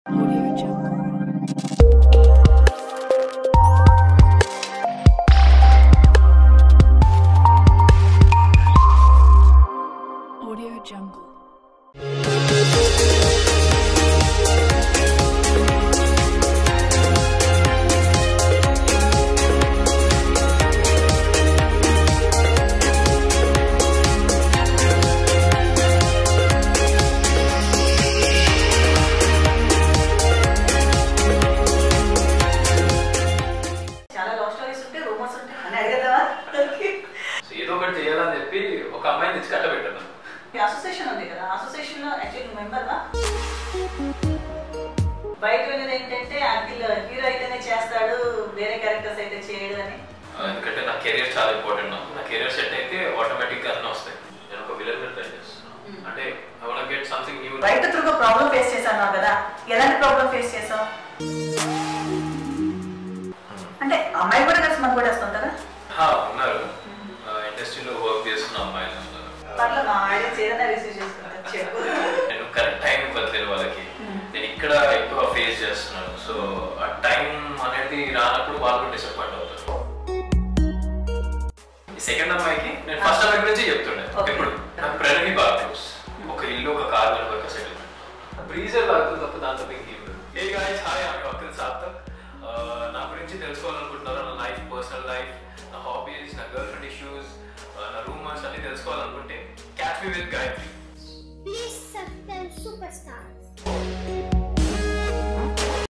Audio Jungle. Audio Jungle. చాలా love stories ఉంటే rumours ఉంటే అని అడిగేదావా సో ఏదో ఒకటి చేయాలని చెప్పి ఒక అమ్మాయిని తెచ్చి కట్టబెట్టాను మీ అసోసియేషన్ ఉంది కదా అసోసియేషన్ లో యాక్చువల్లీ నువ్వు మెంబర్ వా బయట వినేది ఏంటంటే అంకిల్ హీరో అయితేనే చేస్తాడు వేరే క్యారెక్టర్స్ అయితే చేయడు అని ఎందుకంటే నా కెరీర్ చాలా ఇంపార్టెంట్ నాకు నా కెరీర్ సెట్ అయితే ఆటోమేటిక్ గా అన్నీ వస్తాయి నేను ఒక విలన్ ట్రై చేస్తున్నాను అంటే I want get something new బయట త్రూగా ప్రాబ్లం ఫేస్ చేశాను కదా ఎలాంటి ప్రాబ్లం ఫేస్ చేసావు అంటే అమ్మాయి కూడా కలిసి మన కూడా వస్తుంటారా ఉన్నారు ఇండస్ట్రీలో వర్క్ చేస్తున్న అమ్మాయిలు ఉన్నారు పర్లేదు మా ఆడియన్స్ ఏదైనా రిసీవ్ చేసుకుంటారు చెప్పు నేను కరెక్ట్ టైం ఇవ్వట్లేదు వాళ్ళకి నేను ఇక్కడ ఎక్కువ ఫేస్ చేస్తున్నాను సో ఆ టైం అనేది రానప్పుడు వాళ్ళు డిసప్పాయింట్ అవుతారు ఈ సెకండ్ అమ్మాయికి నేను ఫస్ట్ అమ్మాయి గురించి చెప్తుండే Okay. ఇప్పుడు నాకు ప్రణవి బాగా క్లోజ్ ఒక ఇల్లు ఒక కార్ నెంబర్ ఒక సెటిల్మెంట్ బ్రీజర్ వాడుతుంది తప్ప దాంతో ఇంకేం లేదు ఏ గాయస్ హాయ్ ఆమె వకీల్ సార్థక్ నా గురించి తెలుసుకోవాలనుకుంటున్నారా నా లైఫ్ పర్సనల్ లైఫ్ నా హాబీస్ నా గర్ల్ ఫ్రెండ్ ఇష్యూస్ నా రూమర్స్ అన్ని తెలుసుకోవాలనుకుంటే catch me with Gayathri Please subscribe Superstar.